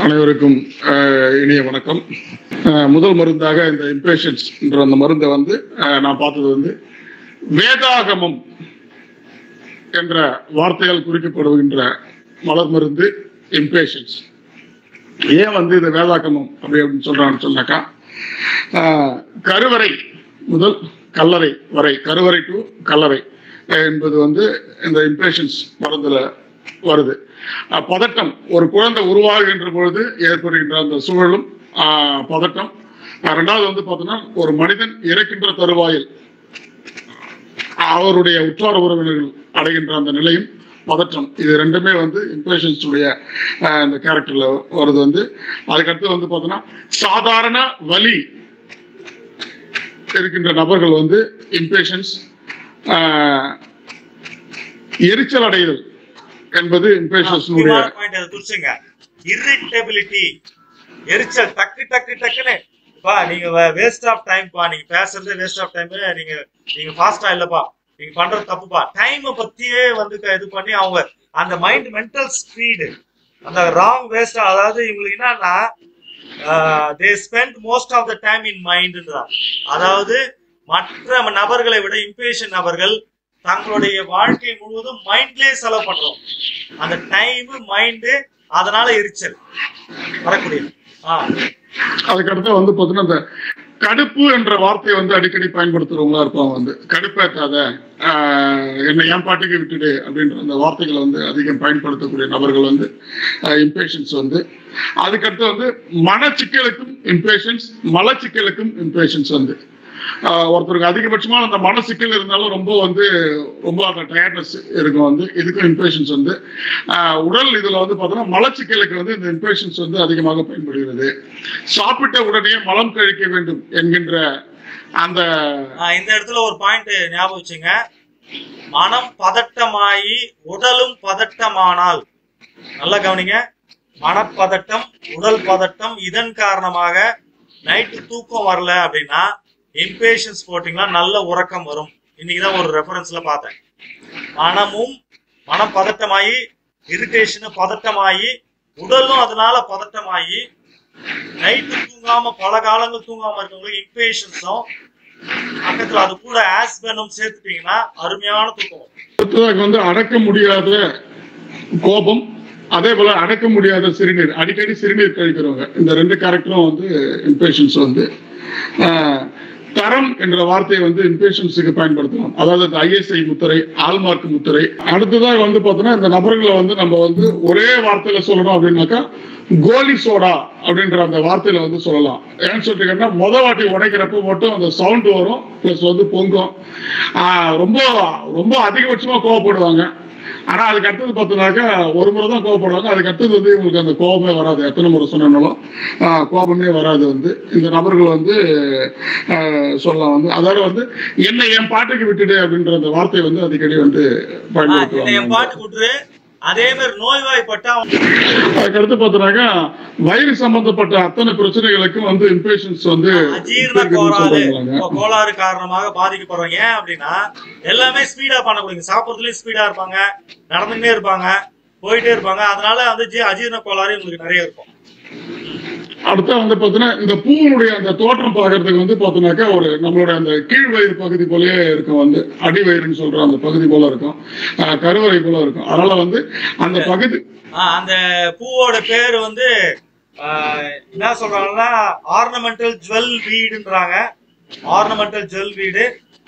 அனைவருக்கும் அஹ், இனிய வணக்கம் அஹ், முதல் மருந்தாக இந்த இம்பேஷன்ஸ் என்ற அந்த மருந்தை வந்து அஹ், நான் பார்த்தது வந்து வேதாகமம் என்ற வார்த்தையால் குறிக்கப்படுகின்ற மலர் மருந்து இம்பேஷன்ஸ் ஏன் வந்து இந்த வேதாகமம் அப்படி அப்படின்னு சொல்றான்னு சொன்னாக்கா அஹ், கருவறை முதல் கல்லறை வரை கருவறை டு கல்லறை அஹ், என்பது வந்து இந்த இம்பேஷன்ஸ் மருந்துல வருது அஹ், பதட்டம் ஒரு குழந்தை உருவாகின்ற பொழுது ஏற்படுகின்ற அந்த சூழலும் அஹ், பதட்டம் அஹ், ரெண்டாவது வந்து பார்த்தோன்னா ஒரு மனிதன் இறக்கின்ற தருவாயில் அவருடைய உற்றார உறவினர்கள் அடைகின்ற அந்த நிலையும் பதற்றம் இது ரெண்டுமே வந்து இம்பேஷன்ஸ் உடைய அஹ், இந்த கேரக்டர்ல வருது வந்து அதுக்கடுத்து வந்து பார்த்தோன்னா சாதாரண வலி இருக்கின்ற நபர்கள் வந்து இம்பேஷன்ஸ் எரிச்சல் அடைதல் என்பது இம்பேஷன்ஸினுடைய பாயிண்ட் அதை குறிச்சுங்க இரிட்டபிலிட்டி எரிச்சல் டக்கு டக்கு டக்குன்னு பா நீங்க வேஸ்ட் ஆஃப் டைம் பா நீங்க பேசுறது வேஸ்ட் ஆஃப் டைம் நீங்க நீங்க ஃபாஸ்டா இல்லப்பா நீங்க பண்றது தப்புப்பா டைம் பத்தியே வந்து க- இது பண்ணி அவங்க அந்த மைண்ட் மென்டல் ஸ்பீடு அந்த ராங் வேஸ்ட் அதாவது இவங்களுக்கு என்னன்னா they spend most of the time in mind தான் அதாவது மற்ற நபர்களை விட இம்பேஷன் நபர்கள் தங்களுடைய வாழ்க்கை முழுவதும் மைண்ட்லயே செலவு பண்றோம் அந்த டைம் மைண்டு அதனால எரிச்சல் வரக்கூடிய ஆ அதுக்கடுத்து வந்து பார்த்தீங்கன்னா இந்த கடுப்பு என்ற வார்த்தையை வந்து அடிக்கடி பயன்படுத்துறவங்களா இருப்பாங்க வந்து கடுப்பேற்றாத ஆஹ், என்னை என் பாட்டுக்கு விட்டுடு அப்படின்ற அந்த வார்த்தைகளை வந்து அதிகம் பயன்படுத்தக்கூடிய நபர்கள் வந்து இம்பேஷன்ஸ் வந்து அதுக்கடுத்து வந்து மனச்சிக்கலுக்கும் இம்பேஷன்ஸ் மலச்சிக்கலுக்கும் இம்பேஷன்ஸ் வந்து ஆஹ், ஒருத்தருக்கு அதிகபட்சமான அந்த மனசிக்கல் இருந்தாலும் ரொம்ப வந்து ரொம்ப அந்த டயர்ட்னஸ் இருக்கும் வந்து இதுக்கும் இம்பேஷன்ஸ் வந்து ஆஹ், உடல் இதுல வந்து பார்த்தோம்னா மலச்சிக்கலுக்கு வந்து இந்த இம்பேஷன்ஸ் வந்து அதிகமாக பயன்படுகிறது சாப்பிட்ட உடனே மலம் கழிக்க வேண்டும் என்கின்ற அந்த ஆ, இந்த இடத்துல ஒரு பாயிண்ட் ஞாபகம் வச்சுங்க மனம் பதட்டமாயி உடலும் பதட்டமானால் நல்லா கவனிங்க மனப்பதட்டம் உடல் பதட்டம் இதன் காரணமாக நைட்டு தூக்கம் வரல அப்படின்னா இம்பேஷன்ஸ் போட்டிங்கன்னா நல்ல உறக்கம் வரும் இன்னைக்கு தான் ஒரு ரெஃபரன்ஸ்ல பார்த்தேன் மனமும் மனம் பதட்டமாயி இரிட்டேஷன் பதட்டமாயி உடலும் அதனால பதட்டமாயி நைட்டு தூங்காம பல காலங்கள் தூங்காம இருக்கவங்களுக்கு இம்பேஷன்ஸும் பக்கத்துல அது கூட ஆஸ்பெனும் சேர்த்துட்டீங்கன்னா அருமையான தூக்கம் வரும். அடுத்ததாக வந்து அடக்க முடியாத கோபம் அதே போல அடக்க முடியாத சிறுநீர் அடிக்கடி சிறுநீர் கழிக்கிறவங்க இந்த ரெண்டு கேரக்டரும் வந்து இம்பேஷன்ஸ் வந்து ஆஹ், தரம் என்ற வார்த்தையை வந்து இம்பேஷன்ஸுக்கு பயன்படுத்தலாம் அதாவது இந்த ஐஎஸ்ஐ முத்திரை ஆல்மார்க் முத்திரை அடுத்ததாக வந்து பார்த்தோன்னா இந்த நபர்களை வந்து நம்ம வந்து ஒரே வார்த்தையில சொல்லணும் அப்படின்னாக்கா கோலி சோடா அப்படின்ற அந்த வார்த்தையில வந்து சொல்லலாம் ஏன்னு சொல்லிட்டீங்கன்னா முத வாட்டி உடைக்கிறப்ப மட்டும் அந்த சவுண்ட் வரும் பிளஸ் வந்து பொங்கும் ஆஹ் ரொம்ப ரொம்ப அதிகபட்சமா கோவப்படுவாங்க ஆனா அதுக்கு அடுத்தது பார்த்தோம்னாக்கா ஒரு முறை தான் கோவப்படுவாங்க அதுக்கு அடுத்தது வந்து இவங்களுக்கு அந்த கோபமே வராது எத்தனை முறை சொன்னாலும் ஆஹ் கோபமே வராது வந்து இந்த நபர்கள் வந்து ஆஹ் சொல்லலாம் வந்து அதாவது வந்து என்னை என் பாட்டுக்கு விட்டுடு அப்படின்ற அந்த வார்த்தையை வந்து அடிக்கடி வந்து ஆ, என்னை என் பயன்படுத்துவாங்க பாட்டு விட்டுரு அதே மாதிரி நோய்வாய்ப்பட்டா அதுக்கடுத்து பார்த்தோம்னாக்கா வயிறு சம்பந்தப்பட்ட அத்தனை பிரச்சனைகளுக்கும் வந்து இம்பேஷன்ஸ் வந்து அஜீரண இருக்குதுன்னு கோளாறு சொல்றாங்க கோ- கோளாறு காரணமாக பாதிக்கப்படுறோம் ஏன் அப்படின்னா எல்லாமே ஸ்பீடா பண்ணக்கூடியங்க சாப்பிட்றதுலயும் ஸ்பீடா இருப்பாங்க நடந்துகிட்டே இருப்பாங்க போயிட்டே இருப்பாங்க அதனால வந்து ஜீ- அஜீரண கோளாறு இவங்களுக்கு நிறைய இருக்கும் அடுத்து வந்து பாத்தீங்கன்னா இந்த பூவினுடைய அந்த தோற்றம் பார்க்கறதுக்கு வந்து பாத்தீங்கன்னாக்கா ஒரு நம்மளுடைய அந்த கீழ் வயிறு பகுதி போலயே இருக்கும் வந்து அடி வயிறுன்னு சொல்ற அந்த பகுதி போல இருக்கும் ஆஹ் கருவறை போல இருக்கும் அதனால வந்து அந்த பகுதி ஆ, அந்த பூவோட பேர் வந்து ஆ, என்ன சொல்றாங்கன்னா ஆர்னமெண்டல் ஜுவல் வீடுன்றாங்க ஆர்னமெண்டல் ஜுவல் வீடு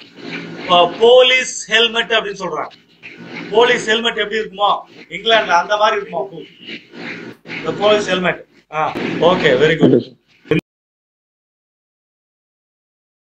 போலீஸ் ஹெல்மெட் அப்படின்னு சொல்றாங்க போலீஸ் ஹெல்மெட் எப்படி இருக்குமோ இங்கிலாந்துல அந்த மாதிரி இருக்குமா பூ இந்த போலீஸ் ஹெல்மெட் ஆ ஓகே வெரி குட்